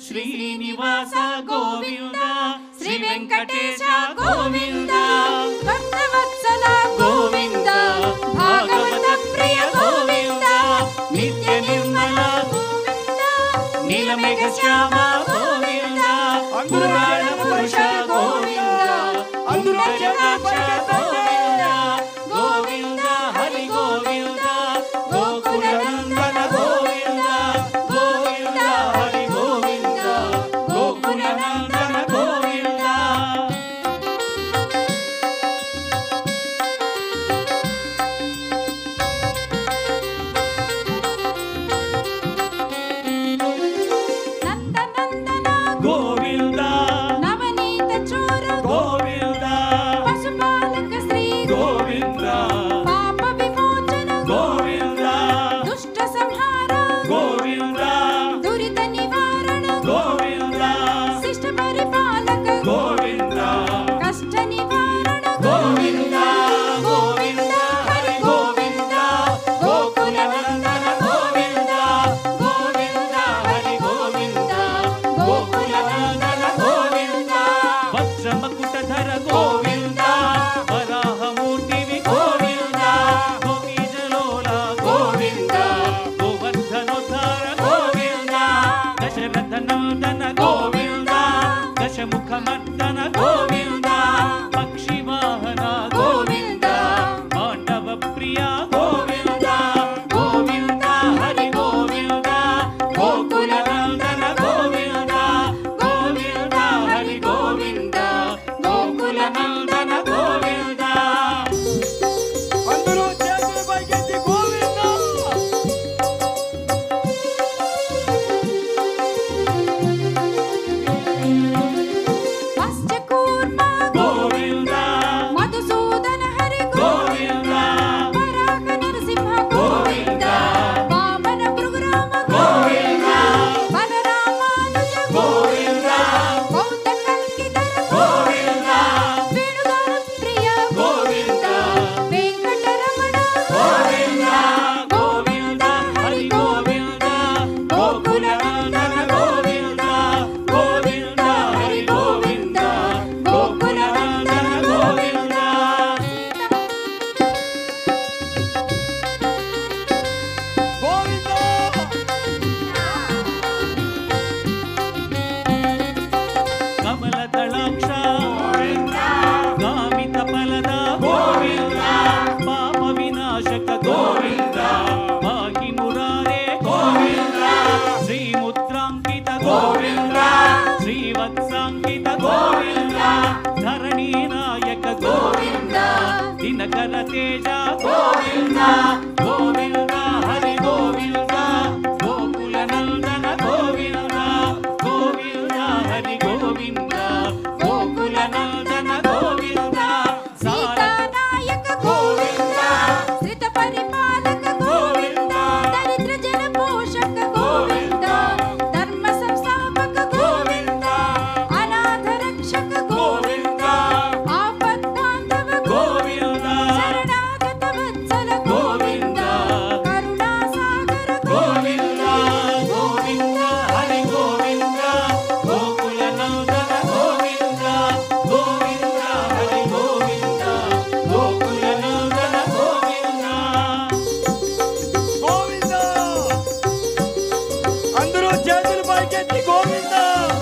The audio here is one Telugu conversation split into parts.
శ్రీనివాస గోవింద శ్రీ వెంకటేశ గోవింద భక్తవత్సల గోవింద భాగవత ప్రియ గోవింద నిత్య నిర్మల నీలమేఘ శ్యామ గోవింద పురాణ పురుష గోవింద అందురచనాక్ష గోవింద గోవింద హరి గోవింద గోకుల నందన గోవింద గోవింద హరి గోవింద గోకుల నందన గోవింద నందనందన గోవింద నవనీత చోర గోవింద పశుపాలక శ్రీ గోవింద పాప విమోచన గోవింద దుష్ట సంహార గోవింద దురిత నివారణ గోవింద శిష్ట పరిపాలక గోవింద కష్ట నివారణ గోవింద గోవింద హరి గోవింద గోకుల నందన గోవింద గోవింద హరి గోవింద గోకుల నందన గోవింద వజ్రమకుటధర గోవింద వరాహమూర్తివి గోవింద గోపీజలోల గోవింద గోవర్ధనోద్ధార గోవింద దశరథ నందన గోవింద దశముఖమర్దన గోవింద పక్షి వాహన గోవింద మాండవ ప్రియ గోవింద గోవింద హరి గోవింద గోకుల నందన గోవింద గోవింద హరి గోవింద గోకుల నందన గోవింద అందరూ చేతులు పైకెత్తి గోవింద పశ్చకూర్మ గోవింద మధుసూదన హరి గోవింద వరాహ నరసింహ గోవింద వామన భృగురామ గోవింద బలరామానుజ గోవింద బౌద్ధ కల్కిధర గోవింద వేణుగాన ప్రియ గోవింద వెంకటరమణ గోవింద గోవింద హరి గోవింద గోకుల నందన గోవింద గోవింద హరి గోవింద గోకుల నందన గోవింద గోవింద కమల దళాక్ష గామిత ఫలద గోవింద పాప వినాశక గోవింద పాకి మురారే గోవింద శ్రీముద్రాంకిత గోవింద శ్రీవత్సాంకిత గోవింద ధరణీ నాయక గోవింద దినకర తేజ గోవింద గోవింద హరి గోవింద గోకుల నందన గోవింద గోవింద హరి గోవింద గోకుల నందన గోవింద సార సీతానాయక గోవింద శ్రిత పరిపాలక గోవింద దరిద్ర జన పోషక గోవింద ధర్మ సంస్థాపక గోవింద అనాథ రక్షక గోవింద ఆపద్ బాంధవ గోవింద శరణాగత వత్సల గోవింద కరుణా సాగర గోవింద గోవింద హరి గోవింద గోకుల నందన గోవింద గోవింద హరి గోవింద గోకుల నందన గోవింద గోవింద అందరూ చేతులు పైకెత్తి గోవింద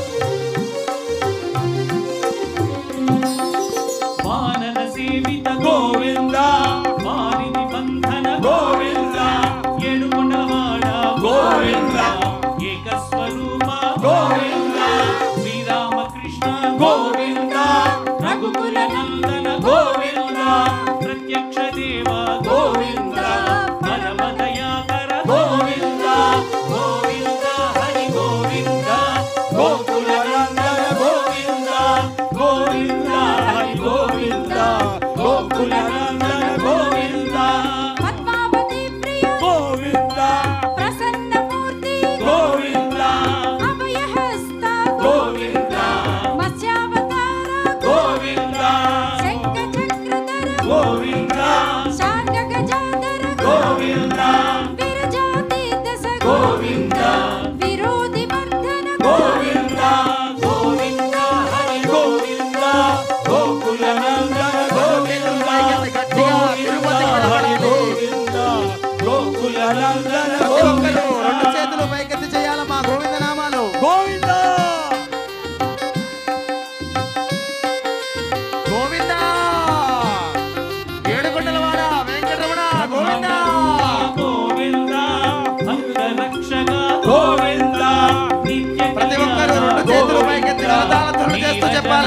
వానర సేవిత గోవింద వారిని బంధన గోవింద ఎడుగుండవాడ గోవింద ఏకస్వరూప గోవింద శ్రీరామకృష్ణ గోవింద రఘుకుల నందన గోవింద ప్రత్యక్ష దేవ గోవింద పరమదయాకర గోవింద గోవింద హరి గోవింద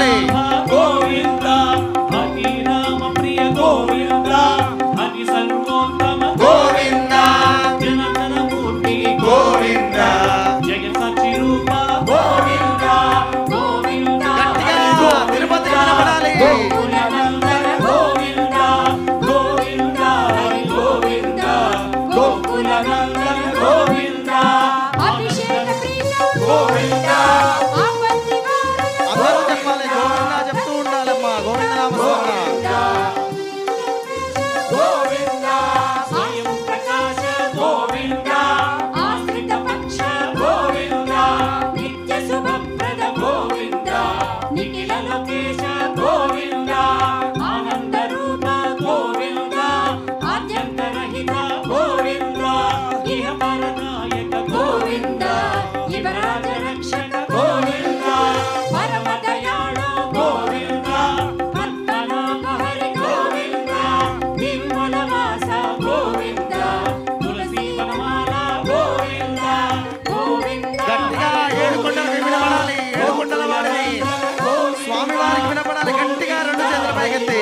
చేయాలి గోవింద హరి రామ ప్రియ గోవింద హరి సర్వోత్తమ గోవింద జనార్దన మూర్తి గోవింద జగన్ సాక్షి రూప గోవింద గోవింద గట్టిగా తిరుపతి వినపడాలి గోకులనందన గోవింద గోవింద హరి గోవింద గోకులనందన గోవింద అభిషేక ప్రియ గోవింద ఆపత్తి వారణ అందరూ చెప్పాలి గోవింద చెప్తూ ఉండాలమ్మా గోవింద నామస్మరణ గోవింద స్వయం ప్రకాశ గోవింద ఆశ్రిత పక్ష గోవింద నిత్య శుభప్రద గోవింద నిఖిల లోకేశ గోవింద ఆనంద రూప గోవింద ఆద్యంతరహిత గోవింద ఇహ పరనాయక గోవింద యువరాజ రక్షక గోవింద పరమ దయాళు గోవింద పద్మనాభ హరి గోవింద నిర్మల వాస గోవింద తులసి వనమాల గోవింద గోవింద గట్టిగా ఏడు కొండలకి వినపడాలి ఏడు కొండల వాడిని స్వామి వారికి వినపడాలి గట్టిగా రెండు చేతుల పైకెత్తి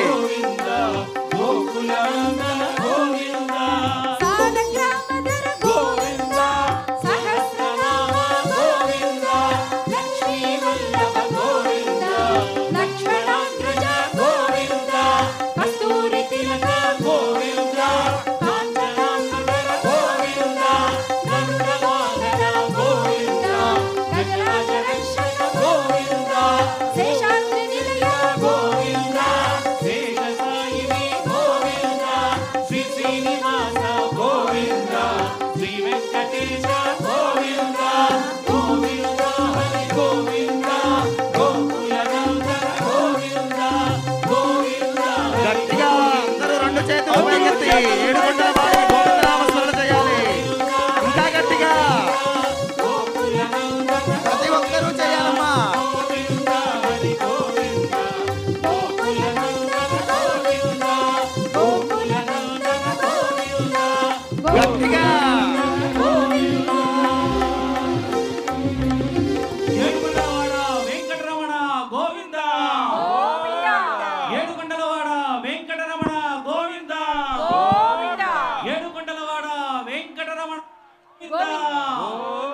సాలగ్రామధర గోవింద సహస్రనామ గోవింద లక్ష్మీ వల్లభ గోవింద లక్ష్మణాగ్రజ గోవింద కస్తూరి తిలక గోవింద కాంచనాంబర గోవింద గంగవాహన గోవింద గజరాజ రక్షక గోవింద శేషాద్రి నిలయ గోవింద శేషసాయిని గోవింద శ్రీ శ్రీనివాస గోవింద శ్రీ వెంకటేశ గోవింద గోవింద హరి గోవింద గోకుల నందన గోవింద గోవింద హరి గట్టిగా అందరూ రెండు చేతుల పైకెత్తి ఏడు కొండల వాడిని గోవింద నామస్మరణ చేయాలి ఇంకా గట్టిగా గోకుల నందన ప్రతి ఒక్కరూ చేయాలమ్మా గోవింద హరి గోవింద గోకుల నందన గోవింద గోకుల నందన గోవింద గట్టిగా ఏడుకొండలవాడ వెంకటరమణ గోవింద ఏడుకొండలవాడ వెంకటరమణ గోవింద ఏడుకొండలవాడ వెంకటరమణ గోవింద